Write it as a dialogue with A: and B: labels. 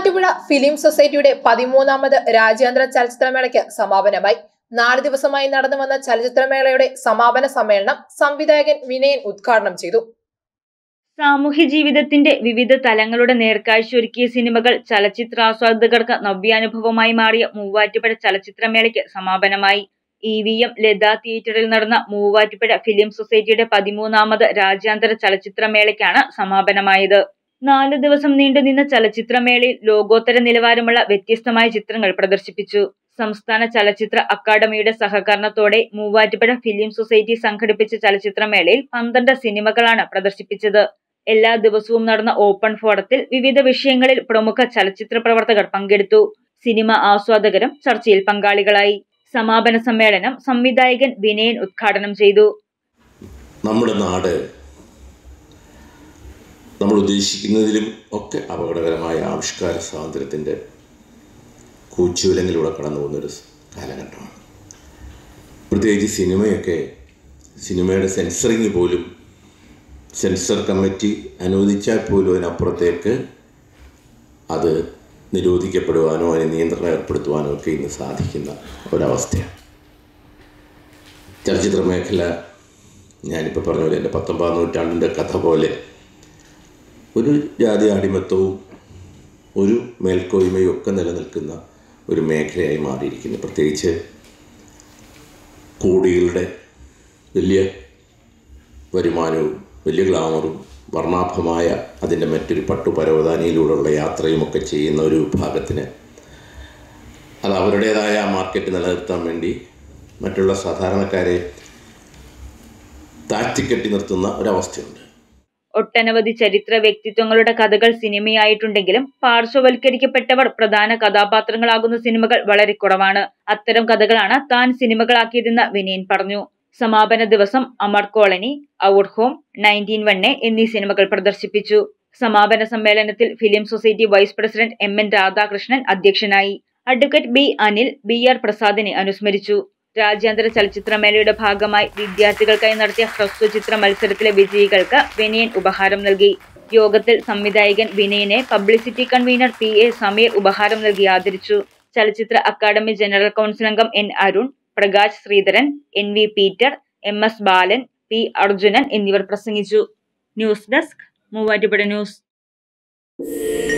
A: Muvattupuzha film സൊസൈറ്റിയുടെ പതിമൂന്നാമത് രാജ്യാന്തര ചലച്ചിത്രമേളയ്ക്ക് സമാപനമായി നാല് ദിവസമായി നടന്നു വന്ന ചലച്ചിത്രമേളയുടെ സമാപന സമ്മേളനം സംവിധായകൻ വിനയൻ ഉദ്ഘാടനം ചെയ്തു
B: സാമൂഹ്യ ജീവിതത്തിന്റെ വിവിധ തലങ്ങളുടെ നേർക്കാഴ്ചയൊരുക്കിയ സിനിമകൾ ചലച്ചിത്രാസ്വാദകർക്ക് നവ്യാനുഭവമായി മാറിയ മൂവാറ്റുപുഴ ചലച്ചിത്രമേളയ്ക്ക് സമാപനമായി ഇ വി എം ലത തിയേറ്ററിൽ നടന്ന മൂവാറ്റുപുഴ ഫിലിം സൊസൈറ്റിയുടെ പതിമൂന്നാമത് രാജ്യാന്തര ചലച്ചിത്രമേളയ്ക്കാണ് സമാപനമായത് നാല് ദിവസം നീണ്ടുനിന്ന ചലച്ചിത്രമേളയിൽ ലോകോത്തര നിലവാരമുള്ള വ്യത്യസ്തമായ ചിത്രങ്ങൾ പ്രദർശിപ്പിച്ചു സംസ്ഥാന ചലച്ചിത്ര അക്കാദമിയുടെ സഹകരണത്തോടെ മൂവാറ്റുപുഴ ഫിലിം സൊസൈറ്റി സംഘടിപ്പിച്ച ചലച്ചിത്രമേളയിൽ പന്ത്രണ്ട് സിനിമകളാണ് പ്രദർശിപ്പിച്ചത് എല്ലാ ദിവസവും നടന്ന ഓപ്പൺ ഫോറത്തിൽ വിവിധ വിഷയങ്ങളിൽ പ്രമുഖ ചലച്ചിത്ര പ്രവർത്തകർ പങ്കെടുത്തു സിനിമ ആസ്വാദകരും ചർച്ചയിൽ പങ്കാളികളായി സമാപന സമ്മേളനം സംവിധായകൻ വിനയൻ ഉദ്ഘാടനം ചെയ്തു
C: നമ്മുടെ നാട് നമ്മൾ ഉദ്ദേശിക്കുന്നതിലും ഒക്കെ അപകടകരമായ ആവിഷ്കാര സ്വാതന്ത്ര്യത്തിൻ്റെ കൂച്ചുവിലങ്ങിലൂടെ കടന്നു പോകുന്നൊരു കാലഘട്ടമാണ് പ്രത്യേകിച്ച് സിനിമയൊക്കെ സിനിമയുടെ സെൻസറിങ് പോലും സെൻസർ കമ്മിറ്റി അനുവദിച്ചാൽ പോലും അതിനപ്പുറത്തേക്ക് അത് നിരോധിക്കപ്പെടുവാനോ അതിന് നിയന്ത്രണം ഏർപ്പെടുത്തുവാനോ ഒക്കെ ഇന്ന് സാധിക്കുന്ന ഒരവസ്ഥയാണ് ചലച്ചിത്ര മേഖല ഞാനിപ്പോൾ പറഞ്ഞ പോലെ എൻ്റെ പത്തൊമ്പതാം നൂറ്റാണ്ടിൻ്റെ കഥ പോലെ ഒരു ജാതി അടിമത്തവും ഒരു മേൽക്കോയ്മയും ഒക്കെ നിലനിൽക്കുന്ന ഒരു മേഖലയായി മാറിയിരിക്കുന്നു പ്രത്യേകിച്ച് കോടികളുടെ വലിയ വരുമാനവും വലിയ ഗ്ലാമറും വർണ്ണാഭമായ അതിൻ്റെ മറ്റൊരു പട്ടുപരവതാനിയിലൂടെയുള്ള യാത്രയും ഒക്കെ ചെയ്യുന്ന ഒരു വിഭാഗത്തിന് അത് അവരുടേതായ മാർക്കറ്റ് നിലനിർത്താൻ വേണ്ടി മറ്റുള്ള സാധാരണക്കാരെ താഴ്ത്തിക്കെട്ടി നിർത്തുന്ന ഒരവസ്ഥയുണ്ട്
B: ഒട്ടനവധി ചരിത്ര വ്യക്തിത്വങ്ങളുടെ കഥകൾ സിനിമയായിട്ടുണ്ടെങ്കിലും പാർശ്വവൽക്കരിക്കപ്പെട്ടവർ പ്രധാന കഥാപാത്രങ്ങളാകുന്ന സിനിമകൾ വളരെ കുറവാണ് അത്തരം കഥകളാണ് താൻ സിനിമകളാക്കിയതെന്ന് വിനയൻ പറഞ്ഞു സമാപന ദിവസം Amar colony out home nineteen വണ്ണെ എന്നീ സിനിമകൾ പ്രദർശിപ്പിച്ചു സമാപന സമ്മേളനത്തിൽ film society vice president M N Radhakrishnan അധ്യക്ഷനായി advocate B Anil B R പ്രസാദിനെ അനുസ്മരിച്ചു രാജ്യാന്തര ചലച്ചിത്രമേളയുടെ ഭാഗമായി വിദ്യാർത്ഥികൾക്കായി നടത്തിയ ഹ്രസ്വചിത്ര മത്സരത്തിലെ വിജയികൾക്ക് വിനയൻ ഉപഹാരം നൽകി യോഗത്തിൽ സംവിധായകൻ വിനയനെ publicity convener P A Sameer ഉപഹാരം നൽകി ആദരിച്ചു ചലച്ചിത്ര അക്കാദമി ജനറൽ കൗൺസിൽ അംഗം N Arun Prakash Sreedharan N V Peter M S Balan P Arjunan എന്നിവർ പ്രസംഗിച്ചു ന്യൂസ് ഡെസ്ക് മൂവാറ്റുപുഴ ന്യൂസ്